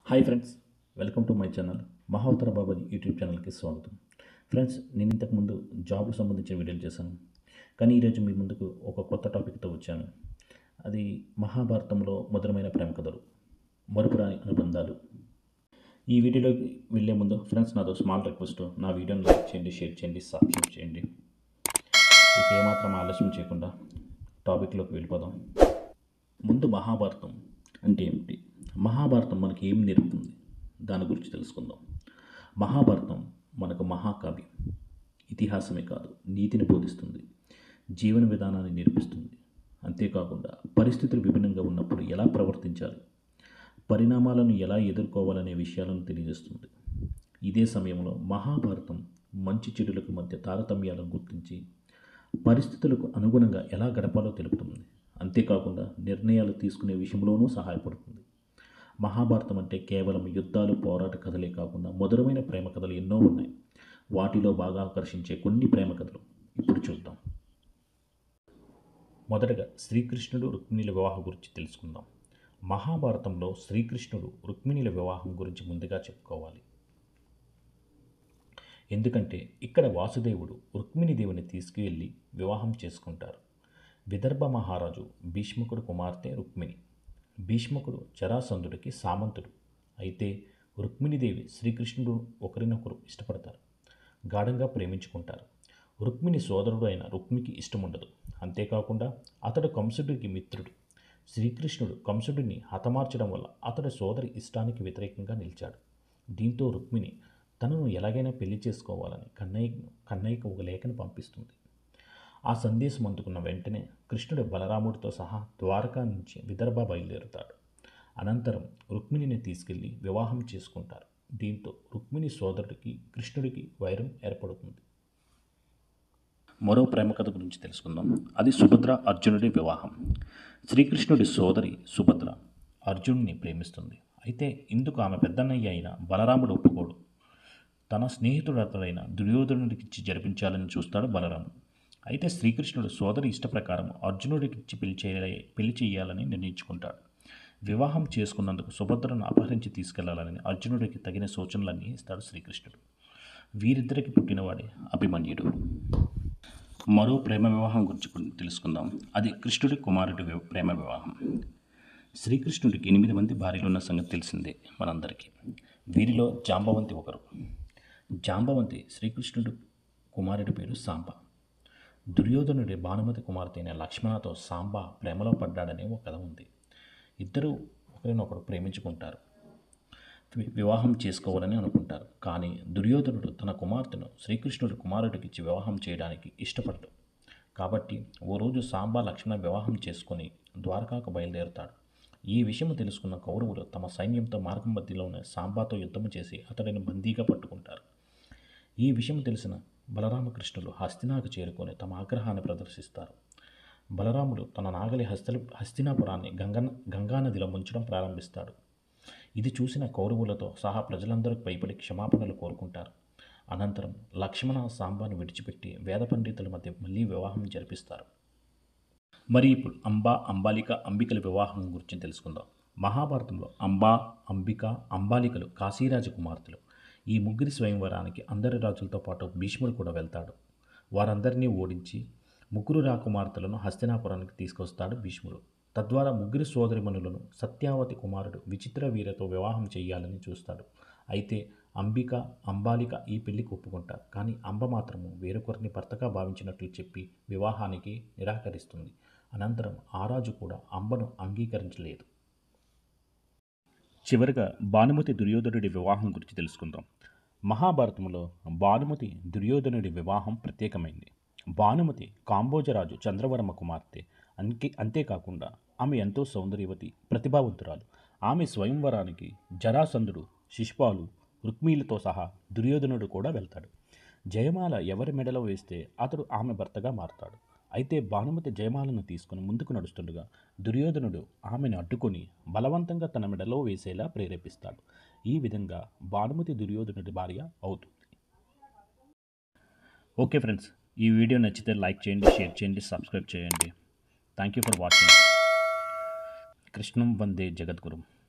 hi friends welcome to my channel Mahavatar Babaji YouTube ఛానల్కి స్వాగతం friends నేను ఇంతకుముందు జాబ్కు సంబంధించిన వీడియోలు చేశాను కానీ ఈరోజు మీ ముందుకు ఒక కొత్త టాపిక్తో వచ్చాను అది మహాభారతంలో మధురమైన ప్రేమ కథలు మరుపురాని అనుబంధాలు ఈ వీడియోలోకి వెళ్ళే ముందు ఫ్రెండ్స్ నాదో స్మాల్ రిక్వెస్ట్ నా వీడియోని లైక్ చేయండి షేర్ చేయండి సబ్స్క్రైబ్ చేయండి ఇక ఏమాత్రం ఆలస్యం చేయకుండా టాపిక్లోకి వెళ్ళిపోదాం ముందు మహాభారతం అంటే ఏమిటి మహాభారతం మనకి ఏం నేర్పుతుంది దాని గురించి తెలుసుకుందాం మహాభారతం మనకు మహాకావ్యం ఇతిహాసమే కాదు నీతిని బోధిస్తుంది జీవన విధానాన్ని నేర్పిస్తుంది అంతేకాకుండా పరిస్థితులు విభిన్నంగా ఉన్నప్పుడు ఎలా ప్రవర్తించాలి పరిణామాలను ఎలా ఎదుర్కోవాలనే విషయాలను తెలియజేస్తుంది ఇదే సమయంలో మహాభారతం మంచి చెడులకు మధ్య తారతమ్యాలను గుర్తించి పరిస్థితులకు అనుగుణంగా ఎలా గడపాలో తెలుపుతుంది అంతేకాకుండా నిర్ణయాలు తీసుకునే విషయంలోనూ సహాయపడుతుంది మహాభారతం అంటే కేవలం యుద్ధాలు పోరాట కథలే కాకుండా మధురమైన ప్రేమ కథలు ఎన్నో ఉన్నాయి వాటిలో బాగా ఆకర్షించే కొన్ని ప్రేమ కథలు ఇప్పుడు చూద్దాం మొదటగా శ్రీకృష్ణుడు రుక్మిణిల వివాహం గురించి తెలుసుకుందాం మహాభారతంలో శ్రీకృష్ణుడు రుక్మిణిల వివాహం గురించి ముందుగా చెప్పుకోవాలి ఎందుకంటే ఇక్కడ వాసుదేవుడు రుక్మిణీదేవిని తీసుకువెళ్ళి వివాహం చేసుకుంటారు విదర్భ మహారాజు భీష్మకుడు కుమార్తె రుక్మిణి భీష్మకుడు జరాసంధుడికి సామంతుడు అయితే రుక్మిణీదేవి శ్రీకృష్ణుడు ఒకరినొకరు ఇష్టపడతారు గాఢంగా ప్రేమించుకుంటారు రుక్మిణి సోదరుడు అయిన రుక్మికి ఇష్టముండదు అంతేకాకుండా అతడు కంసుడికి మిత్రుడు శ్రీకృష్ణుడు కంసుడిని హతమార్చడం వల్ల అతడి సోదరి ఇష్టానికి వ్యతిరేకంగా నిలిచాడు దీంతో రుక్మిణి తనను ఎలాగైనా పెళ్లి చేసుకోవాలని కన్నయ్య కన్నయ్యకు ఒక లేఖను పంపిస్తుంది ఆ సందేశం అందుకున్న వెంటనే కృష్ణుడు బలరాముడితో సహా ద్వారకా నుంచి విదర్భ బయలుదేరుతాడు అనంతరం రుక్మిణిని తీసుకెళ్లి వివాహం చేసుకుంటారు దీంతో రుక్మిణి సోదరుడికి కృష్ణుడికి వైరం ఏర్పడుతుంది మరో ప్రేమ కథ గురించి తెలుసుకుందాం అది సుభద్ర అర్జునుడి వివాహం శ్రీకృష్ణుడి సోదరి సుభద్ర అర్జునుడిని ప్రేమిస్తుంది అయితే ఇందుకు ఆమె పెద్దన్నయ్య అయిన బలరాముడు ఒప్పుకోడు తన స్నేహితుడతడైన దుర్యోధనుడికిచ్చి జరిపించాలని చూస్తాడు బలరాముడు అయితే శ్రీకృష్ణుడు సోదరి ఇష్ట ప్రకారం అర్జునుడికిచ్చి పెళ్లి చేయ పెళ్లి చేయాలని నిర్ణయించుకుంటాడు వివాహం చేసుకున్నందుకు సుభద్రను అపహరించి తీసుకెళ్లాలని అర్జునుడికి తగిన సూచనలన్నీ ఇస్తాడు శ్రీకృష్ణుడు వీరిద్దరికి పుట్టినవాడే అభిమన్యుడు మరో ప్రేమ వివాహం గురించి కొన్ని తెలుసుకుందాం అది కృష్ణుడి కుమారుడి వి- ప్రేమ వివాహం శ్రీకృష్ణుడికి ఎనిమిది మంది భార్యలు ఉన్న సంగతి తెలిసిందే మనందరికీ వీరిలో జాంబవంతి ఒకరు జాంబవంతి శ్రీకృష్ణుడు కుమారుడి పేరు సాంబ దుర్యోధనుడి భానుమతి కుమార్తె అయిన లక్ష్మణతో సాంబ ప్రేమలో పడ్డాడనే ఒక కథ ఉంది ఇద్దరూ ఒకరినొకరు ప్రేమించుకుంటారు వి- వివాహం చేసుకోవాలని అనుకుంటారు కానీ దుర్యోధనుడు తన కుమార్తెను శ్రీకృష్ణుడి కుమారుడికిచ్చి వివాహం చేయడానికి ఇష్టపడడు కాబట్టి ఓ రోజు సాంబా లక్ష్మణ వివాహం చేసుకొని ద్వారకాకు బయలుదేరుతాడు ఈ విషయం తెలుసుకున్న కౌరవులు తమ సైన్యంతో మార్గం మధ్యలోనే సాంబాతో యుద్ధం చేసి అతడిని బందీగా పట్టుకుంటారు ఈ విషయం తెలిసిన బలరామకృష్ణులు హస్తినాకు చేరుకొని తమ ఆగ్రహాన్ని ప్రదర్శిస్తారు బలరాముడు తన నాగలి హస్త హస్తినాపురాన్ని గంగా గంగానదిలో ముంచడం ప్రారంభిస్తాడు ఇది చూసిన కౌరవులతో సహా ప్రజలందరూ భయపడి క్షమాపణలు కోరుకుంటారు అనంతరం లక్ష్మణ సాంబాను విడిచిపెట్టి వేద పండితుల మధ్య మళ్ళీ వివాహం జరిపిస్తారు మరి ఇప్పుడు అంబా అంబాలిక అంబికల వివాహం గురించి తెలుసుకుందాం మహాభారతంలో అంబా అంబిక అంబాలికలు కాశీరాజ కుమార్తెలు ఈ ముగ్గురి స్వయంవరానికి అందరి రాజులతో పాటు భీష్ముడు కూడా వెళ్తాడు వారందరినీ ఓడించి ముగ్గురు రాకుమార్తెలను హస్తినాపురానికి తీసుకొస్తాడు భీష్ముడు తద్వారా ముగ్గురి సోదరిమణులను సత్యావతి కుమారుడు విచిత్ర వీరతో వివాహం చేయాలని చూస్తాడు అయితే అంబిక అంబాలిక ఈ పెళ్లికి ఒప్పుకుంటారు కానీ అంబ మాత్రము వేరొకరిని భర్తగా భావించినట్లు చెప్పి వివాహానికి నిరాకరిస్తుంది అనంతరం ఆ రాజు కూడా అంబను అంగీకరించలేదు చివరిగా భానుమతి దుర్యోధనుడి వివాహం గురించి తెలుసుకుందాం మహాభారతంలో భానుమతి దుర్యోధనుడి వివాహం ప్రత్యేకమైంది భానుమతి కాంబోజరాజు చంద్రవర్మ కుమార్తె అంకే అంతేకాకుండా ఆమె ఎంతో సౌందర్యవతి ప్రతిభావంతురాలు ఆమె స్వయంవరానికి జరాసంధుడు శిశుపాలు రుక్మిణిలతో సహా దుర్యోధనుడు కూడా వెళ్తాడు జయమాల ఎవరి మెడలో వేస్తే అతడు ఆమె భర్తగా మారతాడు అయితే భానుమతి జయమాలను తీసుకుని ముందుకు నడుస్తుండగా దుర్యోధనుడు ఆమెను అడ్డుకొని బలవంతంగా తన మెడలో వేసేలా ప్రేరేపిస్తాడు ఈ విధంగా భానుమతి దుర్యోధనుడి భార్య అవుతుంది ఓకే ఫ్రెండ్స్ ఈ వీడియో నచ్చితే లైక్ చేయండి షేర్ చేయండి సబ్స్క్రైబ్ చేయండి థ్యాంక్ యూ ఫర్ వాచింగ్ కృష్ణం వందే జగద్గురు